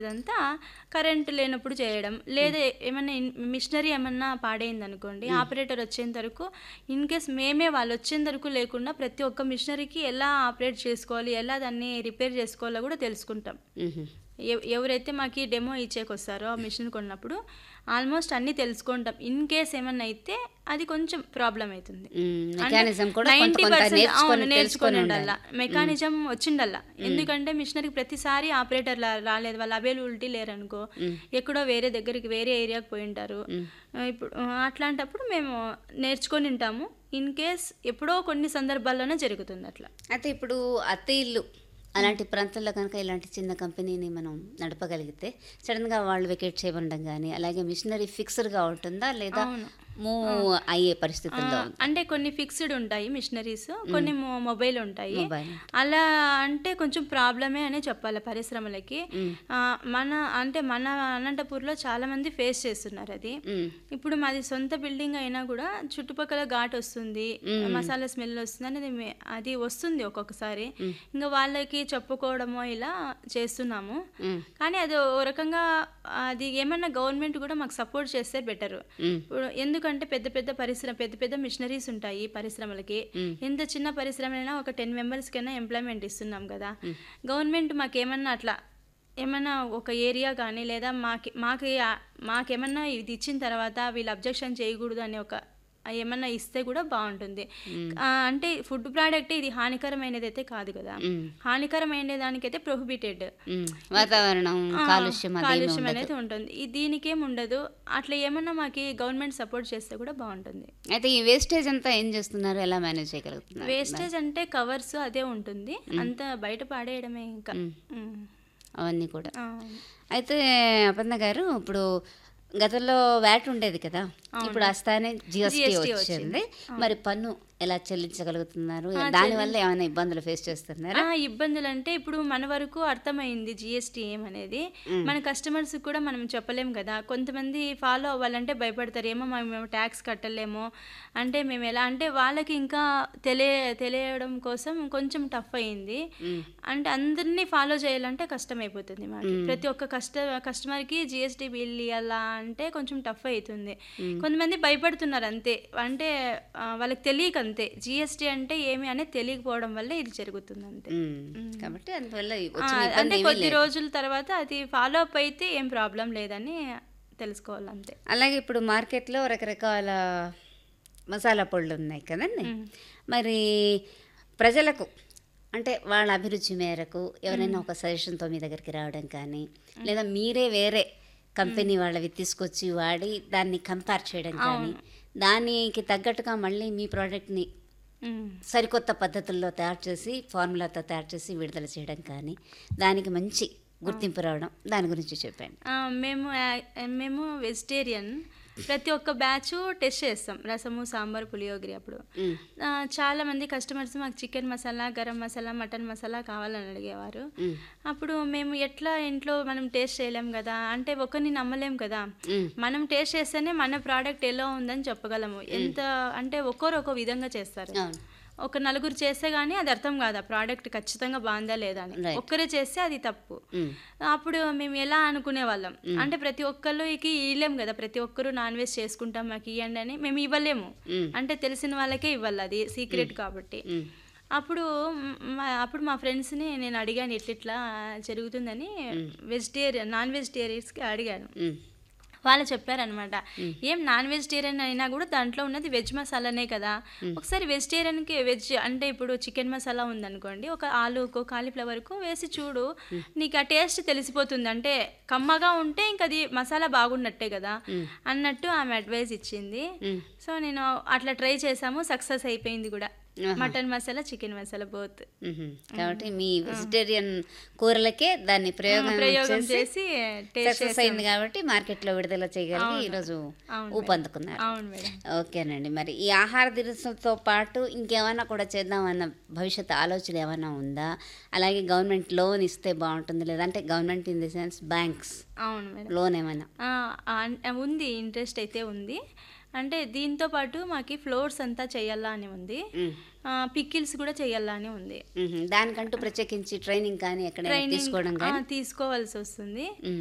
ఇదంతా కరెంట్ లేనప్పుడు చేయడం లేదా ఏమన్నా ఇన్- మిషనరీ ఏమన్నా పాడైంది అనుకోండి ఆపరేటర్ వచ్చేంత వరకు ఇన్ కేస్ మేమే వాళ్ళు వచ్చేంత వరకు లేకుండా ప్రతి ఒక్క మిషనరీకి ఎలా ఆపరేట్ చేసుకోవాలి ఎలా దాన్ని రిపేర్ చేసుకోవాలో కూడా తెలుసుకుంటాం మ్మ్. ఎవ- ఎవరైతే మాకు డెమో ఇచ్చేకి వస్తారో ఆ మిషన్ కొన్నప్పుడు ఆల్మోస్ట్ అన్నీ తెలుసుకుంటాం ఇన్ కేస్ ఏమన్నా అయితే అది కొంచెం ప్రాబ్లం అవుతుంది మ్మ్. అంటే మెకానిజం కూడా కొంత 90% కొంత నేర్చుకొని అవును, తెలుసుకొని నేర్చుకొని ఉండాలి ఉండాల మెకానిజం వచ్చిండల్లా ఎందుకంటే మిషనరీకి ప్రతిసారి ఆపరేటర్ రాలేదు వాళ్ళు అవైలబిలిటీ లేరనుకో ఎక్కడో వేరే దగ్గరికి వేరే ఏరియాకి పోయి ఉంటారు ఆ, ఇప్పుడు ఆ, అట్లాంటప్పుడు మేము నేర్చుకొని ఉంటాము ఇన్ కేస్ ఎప్పుడో కొన్ని సందర్భాల్లోనే జరుగుతుంది అట్లా అయితే ఇప్పుడు అత్తే ఇల్లు అలాంటి ప్రాంతాల్లో కనుక ఇలాంటి చిన్న కంపెనీని మనం నడపగలిగితే సడన్గా వాళ్ళు వెకేట్ చేయబడడం కానీ అలాగే మిషనరీ ఫిక్స్డ్గా ఉంటుందా లేదా అవును. మూవ్ అయ్యే పరిస్థితుల్లో ఆ, అంటే కొన్ని ఫిక్స్డ్ ఉంటాయి మిషనరీస్ కొన్ని మొ- మొబైల్ ఉంటాయి మొబైల్ అలా అంటే కొంచెం ప్రాబ్లమే అనే చెప్పాలి పరిశ్రమలకి ఆ, మన అంటే మన అనంతపూర్లో చాలా మంది ఫేస్ చేస్తున్నారు అది మ్మ్. ఇప్పుడు మాది సొంత బిల్డింగ్ అయినా కూడా చుట్టుపక్కల ఘాట్ వస్తుంది మసాలా స్మెల్ వస్తుంది అనేది మే- అది వస్తుంది ఒక్కొక్కసారి ఇంకా వాళ్ళకి చెప్పుకోవడమో ఇలా చేస్తున్నాము మ్మ్. కానీ అది ఓ రకంగా అది ఏమన్నా గవర్నమెంట్ కూడా మాకు సపోర్ట్ చేస్తే బెటర్ మ్మ్. ఇప్పుడు ఎందుకంటే పెద్ద పెద్ద పరిశ్రమ పెద్ద పెద్ద మిషనరీస్ ఉంటాయి పరిశ్రమలకి ఎంత చిన్న పరిశ్రమ అయినా ఒక టెన్ మెంబర్స్ కైనా ఎంప్లాయ్మెంట్ ఇస్తున్నాం కదా గవర్నమెంట్ మాకు ఏమన్నా అట్లా ఏమన్నా ఒక ఏరియా కానీ లేదా మాకి మాకు మాకేమన్నా ఇది ఇచ్చిన తర్వాత వీళ్ళు అబ్జెక్షన్ చేయకూడదు అనే ఒక ఏమన్నా ఇస్తే కూడా బాగుంటుంది ఆ, అంటే ఫుడ్ ప్రోడక్ట్ ఇది హానికరమైనది అయితే కాదు కదా మ్మ్. హానికరమైన దానికైతే ప్రొహిబిటెడ్ మ్మ్. వాతావరణం కాలుష్యం అదేమీ కాలుష్యం ఉండదు అనేది ఉంటుంది ఈ దీనికేం ఉండదు అట్లా ఏమన్నా మాకు గవర్నమెంట్ సపోర్ట్ చేస్తే కూడా బాగుంటుంది అయితే ఈ వేస్టేజ్ అంతా ఏం చేస్తున్నారు ఎలా మేనేజ్ చేయగలుగుతున్నారు వేస్టేజ్ అంటే కవర్స్ అదే ఉంటుంది అంత బయట పాడేయడమే ఇంకా ఉమ్. అవన్నీ కూడా ఆ, అయితే అపర్ణ గారు ఇప్పుడు గతంలో వ్యాట్ ఉండేది కదా ఇప్పుడు అస్తానే జిఎస్టీ GST వచ్చింది మరి పన్ను ఎలా చెల్లించగలుగుతున్నారు దానివల్ల ఏమైనా ఇబ్బందులు ఫేస్ చేస్తున్నారా ఆ, ఇబ్బందులు అంటే ఇప్పుడు మన వరకు అర్థమైంది జిఎస్టీ ఏమనేది మన కస్టమర్స్ కూడా మనం చెప్పలేం కదా కొంతమంది ఫాలో అవ్వాలంటే భయపడతారు ఏమో మేము మేము ట్యాక్స్ కట్టలేమో అంటే మేము ఎలా అంటే వాళ్ళకి ఇంకా తెలియ తెలియడం కోసం కొంచెం టఫ్ అయింది అంటే అందరినీ ఫాలో చేయాలంటే కష్టం అయిపోతుంది మాకు ప్రతి ఒక్క కస్ట కస్టమర్కి జిఎస్టీ బిల్ ఇవ్వాలా అంటే కొంచెం టఫ్ అవుతుంది కొంతమంది భయపడుతున్నారు అంతే అంటే ఆ, వాళ్ళకి తెలియక అంతే జిఎస్టీ అంటే ఏమి అనేది తెలియకపోవడం వల్ల ఇది జరుగుతుంది అంతే మ్మ్. కాబట్టి అందువల్ల ఆ, వచ్చిన అంటే ఇబ్బంది ఏమీ కొద్ది లేదు. రోజుల తర్వాత అది ఫాలో అప్ అయితే ఏం ప్రాబ్లం లేదని తెలుసుకోవాలి అంతే అలాగే ఇప్పుడు మార్కెట్లో రకరకాల మసాలా పొళ్ళు ఉన్నాయి కదండి మరి ప్రజలకు అంటే వాళ్ళ అభిరుచి మేరకు ఎవరైనా ఒక సజెషన్తో మీ దగ్గరికి రావడం కానీ లేదా మీరే వేరే కంపెనీ వాళ్ళవి తీసుకొచ్చి వాడి దాన్ని కంపేర్ చేయడం కానీ దానికి తగ్గట్టుగా మళ్ళీ మీ ప్రోడక్ట్ని ఉమ్. సరికొత్త పద్ధతుల్లో తయారు చేసి ఫార్ములాతో తయారు చేసి విడుదల చేయడం కానీ దానికి మంచి గుర్తింపు రావడం దాని గురించి చెప్పండి ఆ, మేము యా- మేము వెజిటేరియన్ ప్రతి ఒక్క బ్యాచ్ టెస్ట్ చేస్తాం రసము సాంబార్ పులియోగరి అప్పుడు మ్మ్. ఆ, చాలా మంది కస్టమర్స్ మాకు చికెన్ మసాలా గరం మసాలా మటన్ మసాలా కావాలని అడిగేవారు మ్మ్. అప్పుడు మేము ఎట్లా ఇంట్లో మనం టేస్ట్ చేయలేం కదా అంటే ఒకరిని నమ్మలేం కదా మ్మ్. మనం టేస్ట్ చేస్తేనే మన ప్రోడక్ట్ ఎలా ఉందని చెప్పగలము ఎంత అంటే ఒక్కొరు ఒక విధంగా చేస్తారు అవును ఒక నలుగురు చేస్తే గానీ అది అర్థం కాదు ఆ ప్రోడక్ట్ ఖచ్చితంగా బాగుందా లేదా అని Right. ఒక్కరే చేస్తే అది తప్పు మ్మ్. అప్పుడు మేము ఎలా అనుకునే వాళ్ళం అంటే ప్రతి ఒక్కరికి ఇవ్వలేం కదా ప్రతి ఒక్కరు నాన్ వెజ్ చేసుకుంటాం మాకు ఇవ్వండి అని మేము ఇవ్వలేము మ్మ్. అంటే తెలిసిన వాళ్ళకే ఇవ్వాలి అది సీక్రెట్ కాబట్టి మ్మ్. అప్పుడు మ్, మా అప్పుడు మా ఫ్రెండ్స్ని నేను అడిగాను ఇట్లా ఇట్లా జరుగుతుందని వెజిటేరియన్ నాన్ వెజిటేరియన్స్కి అడిగాను మ్మ్. వాళ్ళు చెప్పారనమాట ఏం నాన్ వెజిటేరియన్ అయినా కూడా దాంట్లో ఉన్నది వెజ్ మసాలానే కదా ఒకసారి వెజిటేరియన్కి వెజ్ అంటే ఇప్పుడు చికెన్ మసాలా ఉందనుకోండి ఒక ఆలుకు కాలీఫ్లవర్కు వేసి చూడు నీకు ఆ టేస్ట్ తెలిసిపోతుంది అంటే కమ్మగా ఉంటే ఇంక అది మసాలా బాగున్నట్టే కదా అన్నట్టు ఆమె అడ్వైస్ ఇచ్చింది సో నేను అట్లా ట్రై చేసాము సక్సెస్ అయిపోయింది కూడా mutton masala chicken masala both మ్మ్. కాబట్టి మీ వెజిటేరియన్ కూరలకే దాన్ని ప్రయోగం ప్రయోగం చేసి చేసి టేస్ట్ సక్సెస్ అయింది కాబట్టి మార్కెట్లో విడుదల చేయగలిగి ఈరోజు అవును ఊపందుకున్నారు అవును మేడం ఓకేనండి మరి ఈ ఆహార దినుసులతో పాటు ఇంకేమైనా కూడా చేద్దామన్న భవిష్యత్ ఆలోచన ఏమైనా ఉందా అలాగే గవర్నమెంట్ లోన్ ఇస్తే బాగుంటుంది లేదంటే government in the sense banks అవును మేడం లోన్ ఏమైనా ఆ, ఆ, ఉంది ఇంట్రెస్ట్ అయితే ఉంది అంటే దీంతో పాటు మాకి ఫ్లోర్స్ అంతా చేయాలా అని ఉంది మ్మ్. పిక్కిల్స్ కూడా చేయాలా అని ఉంది మ్మ్. దానికంటూ ప్రత్యేకించి ట్రైనింగ్ కానీ ఎక్కడైనా తీసుకోవడం ట్రైనింగ్ కానీ తీసుకోవాల్సి వస్తుంది